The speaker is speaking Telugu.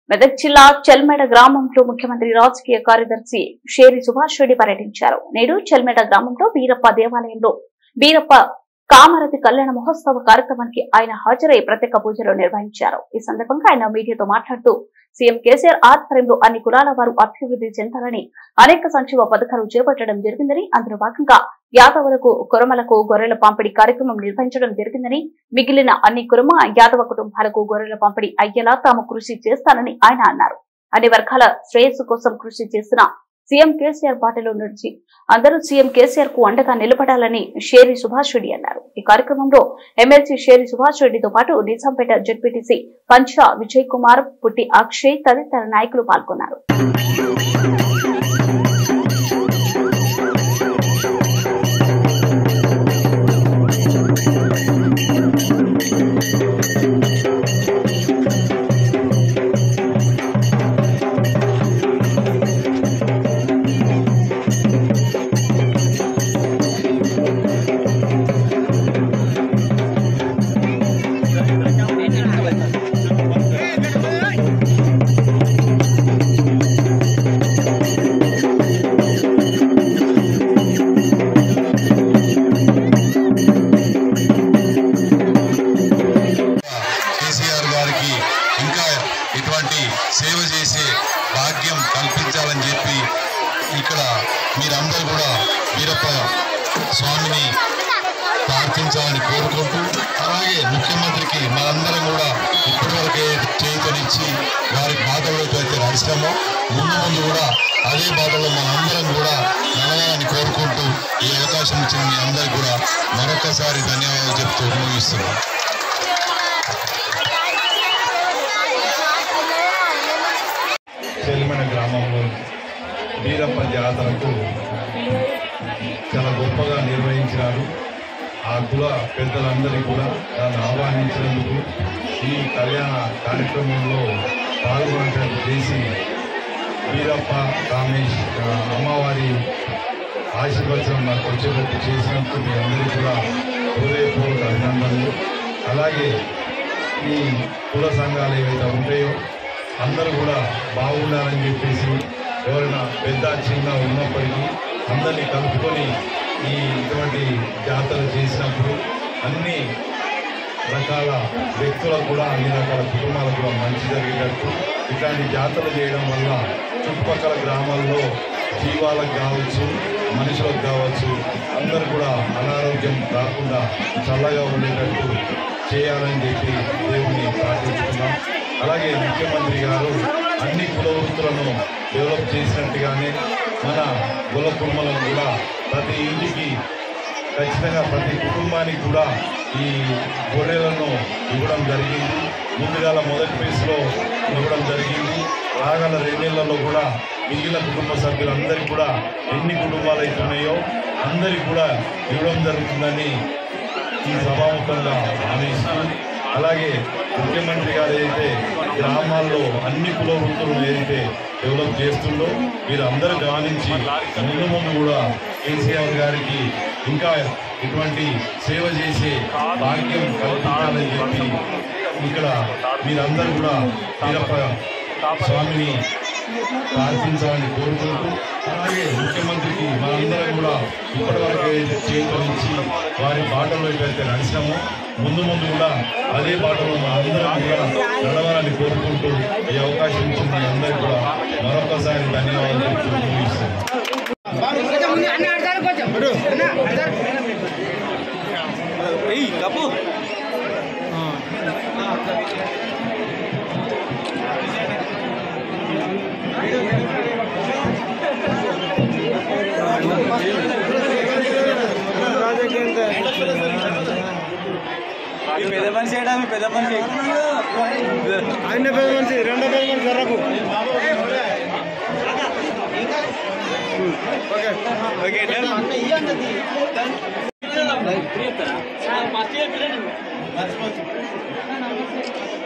మెదక్ జిల్లా చెల్మెడ గ్రామంలో ముఖ్యమంత్రి రాజకీయ కార్యదర్శి షేరి సుభాష్ రెడ్డి పర్యటించారు నేడు చెల్మెడ గ్రామంలో వీరప్ప దేవాలయంలో వీరప్ప కామరతి కళ్యాణ మహోత్సవ కార్యక్రమానికి ఆయన హాజరై ప్రత్యేక పూజలు నిర్వహించారు ఈ సందర్భంగా ఆయన మీడియాతో మాట్లాడుతూ సీఎం కేసీఆర్ ఆధ్వర్యంలో అన్ని కులాల వారు అభివృద్ధి చెందాలని అనేక సంక్షేమ పథకాలు చేపట్టడం జరిగిందని అందులో భాగంగా యాదవులకు కురమలకు గొర్రెల పంపిణీ కార్యక్రమం నిర్వహించడం జరిగిందని మిగిలిన అన్ని కురుమ యాదవ కుటుంబాలకు గొర్రెల పంపిణీ అయ్యేలా తాము కృషి చేస్తానని ఆయన అన్నారు అన్ని వర్గాల శ్రేయస్సు కోసం కృషి చేసిన సీఎం కేసీఆర్ బాటలో నడిచి అందరూ సీఎం కేసీఆర్ కు అండగా నిలబడాలని షేరి సుభాష్ రెడ్డి అన్నారు ఈ కార్యక్రమంలో ఎమ్మెల్సీ షేరి సుభాష్ రెడ్డితో పాటు నిజాంపేట జడ్పీటీసీ పంచా విజయ్ కుమార్ పుట్టి అక్షయ్ తదితర నాయకులు పాల్గొన్నారు కేసీఆర్ గారికి ఇంకా ఇటువంటి సేవ చేసే భాగ్యం కల్పించాలని చెప్పి ఇక్కడ మీరందరూ కూడా వీరప్ప స్వామిని ప్రార్థించాలని కోరుకుంటూ అలాగే ముఖ్యమంత్రికి మనందరం కూడా ఇప్పటివరకే చేతునిచ్చి వారి బాధల్లోకి అయితే నడిస్తామో ముందు ముందు కూడా అదే బాధలో మనందరం కూడా నడవాలని కోరుకుంటూ ఈ అవకాశం ఇచ్చిన మీ అందరికీ కూడా మరొకసారి ధన్యవాదాలు చెప్తూ ముగిస్తున్నాం చెల్లిమన గ్రామంలో వీరప్ప జాతరకు చాలా గొప్పగా నిర్వహించినారు ఆ కుల పెద్దలందరికీ కూడా దాన్ని ఆహ్వానించినందుకు ఈ కళ్యాణ కార్యక్రమంలో పాల్గొనటం చేసి వీరప్ప రామేష్ ఆ, అమ్మవారి ఆశీర్వచనం నాకు వచ్చేటట్టు చేసినందుకు మీ అందరికీ కూడా హృదయపూర్వక అభినందనలు అలాగే ఈ కుల సంఘాలు ఏవైతే ఉంటాయో అందరూ కూడా బాగుండాలని చెప్పేసి ఎవరైనా పెద్ద చిన్న ఉన్నప్పటికీ అందరినీ కలుపుకొని ఈ ఇటువంటి జాతర చేసినప్పుడు అన్ని రకాల వ్యక్తులకు కూడా అన్ని రకాల కుటుంబాలకు కూడా మంచి జరిగేటట్టు ఇట్లాంటి జాతరలు చేయడం వల్ల చుట్టుపక్కల గ్రామాల్లో జీవాలకు కావచ్చు మనుషులకు కావచ్చు అందరూ కూడా అనారోగ్యం రాకుండా చల్లగా ఉండేటట్టు చేయాలని చెప్పి దేవుణ్ణి ప్రార్థించుకున్నాం అలాగే ముఖ్యమంత్రి గారు అన్ని కుల వృత్తులను డెవలప్ చేసినట్టుగానే మన కుల కుటుంబాలను కూడా ప్రతి ఇంటికి ఖచ్చితంగా ప్రతి కుటుంబానికి కూడా ఈ గొర్రెలను ఇవ్వడం జరిగింది ముందుగాల మొదటి ఫేజ్లో ఇవ్వడం జరిగింది రాగల రెండేళ్లలో కూడా మిగిలిన కుటుంబ సభ్యులందరికీ కూడా ఎన్ని కుటుంబాలు అయితే ఉన్నాయో అందరికీ కూడా ఇవ్వడం జరుగుతుందని ఈ సభాముఖంగా హామీస్తూ అలాగే ముఖ్యమంత్రి గారు ఏదైతే గ్రామాల్లో అన్ని కుల వృత్తులను ఏదైతే డెవలప్ చేస్తుందో మీరు అందరూ గమనించి ముందు ముందు కూడా కేసీఆర్ గారికి ఇంకా ఇటువంటి సేవ చేసే భాగ్యం కల్పించాలని చెప్పి ఇక్కడ మీరందరూ కూడా వీరప్ప స్వామిని ప్రార్థించాలని కోరుకుంటూ అలాగే ముఖ్యమంత్రికి మనందరం కూడా ఇప్పటివరకు ఏదైతే చేతులిచ్చి వారి బాటలో ఎక్కడైతే నడిచినామో ముందు ముందు కూడా అదే బాటలో మనందరం కూడా నడవాలని కోరుకుంటూ ఈ అవకాశం ఇచ్చిన మీ అందరికీ కూడా మరొకసారి ధన్యవాదాలు చెప్తూ ముగిస్తున్నాను కొంచెం ముందు అన్న ఆడతారు కొంచెం అన్న ఆడతారు పెద్ద మనిషి ఏడా మీ పెద్ద మనిషి ఆయన పెద్ద మనిషి రెండో పెద్ద మనిషి జరకు ఓకే అన్న